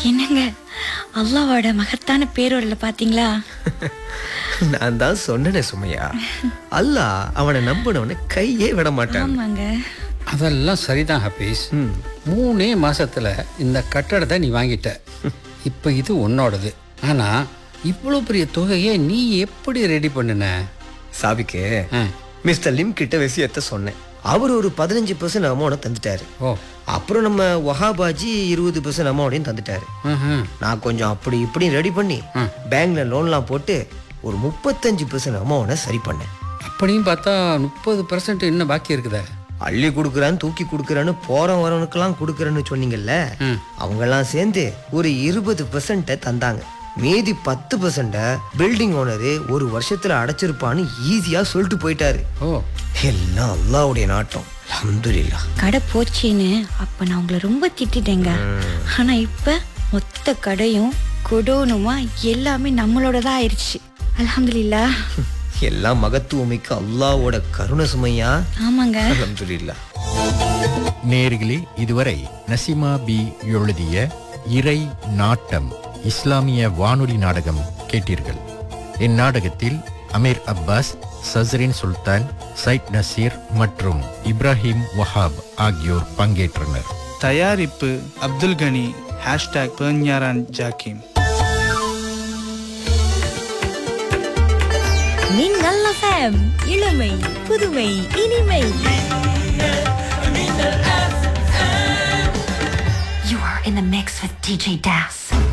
என்னங்க அல்லாவோட மகத்தான பேரோடல பாத்தீங்களா நான் தான் சொன்னேனே சுமையா அல்லாஹ் அவனை நம்பினவனை கையே விட மாட்டான் ஆமாங்க அதெல்லாம் சரிதான் ஹபீஸ் மூணே மாசத்துல இந்த கட்டடத்தை நீ வாங்கிட்ட இப்போ இது உன்னோடது ஆனா இவ்வளோ பெரிய தொகையை நீ எப்படி ரெடி பண்ணுன சாபிக்கு ஆ. மிஸ்டர் லிம் கிட்ட விஷயத்த சொன்னேன் அவர் ஒரு பதினஞ்சு பர்சன்ட் அமௌண்ட் தந்துட்டாரு ஓ அப்புறம் நம்ம வஹாபாஜி இருபது பர்சன்ட் அமௌண்டையும் தந்துட்டாரு ம்ஹும். நான் கொஞ்சம் அப்படி இப்படி ரெடி பண்ணி பேங்க்ல லோன்லாம் போட்டு ஒரு முப்பத்தஞ்சு பர்சன்ட் அமௌண்ட்டை சரி பண்ணேன் அப்படியும் பார்த்தா முப்பது பர்சன்ட் இன்னும் பாக்கி இருக்குதே அள்ளி கொடுக்குறான்னு தூக்கி கொடுக்குறான்னு போறவன் வரவனுக்கெல்லாம் கொடுக்குறேன்னு சொன்னீங்கல்ல அவங்கெல்லாம் சேர்ந்து ஒரு இருபது பெர்சன்ட்டை தந்தாங்க மீதி பத்து பெர்சன்ட பில்டிங் ஓனரு ஒரு வருஷத்துல அடைச்சிருப்பான்னு ஈஸியா சொல்லிட்டு போயிட்டாரு ஓ எல்லாம் அல்லாவுடைய நாட்டம் அல்ஹம்துலில்லாஹ் கடை போச்சுன்னு அப்ப நான் உங்களை ரொம்ப திட்டிட்டேங்க ஆனா இப்ப மொத்த கடையும் குடோனுமா எல்லாமே நம்மளோட தான் ஆயிடுச்சு அல்ஹம்துலில்லாஹ் எல்லாம் மகத்துவமிக்க அல்லாவோட கருணை சுமையா ஆமாங்க அல்ஹம்துலில்லாஹ் நேர்களே இதுவரை நசிமா பி எழுதிய இறை நாட்டம் இஸ்லாமிய வானொலி நாடகம் கேட்டீர்கள் இந்நாடகத்தில் அமீர் அப்பாஸ் சஸ்ரின் சுல்தான் சைட் நசீர் மற்றும் இப்ராஹிம் வஹாப் ஆகியோர் பங்கேற்றனர் தயாரிப்பு அப்துல் கனி ஹேஷ்டாக் பெர்ஞாரான் ஜாக்கிம் மின்னல் எஃப்எம் இளமை புதுமை இனிமை You are in the mix with DJ Das.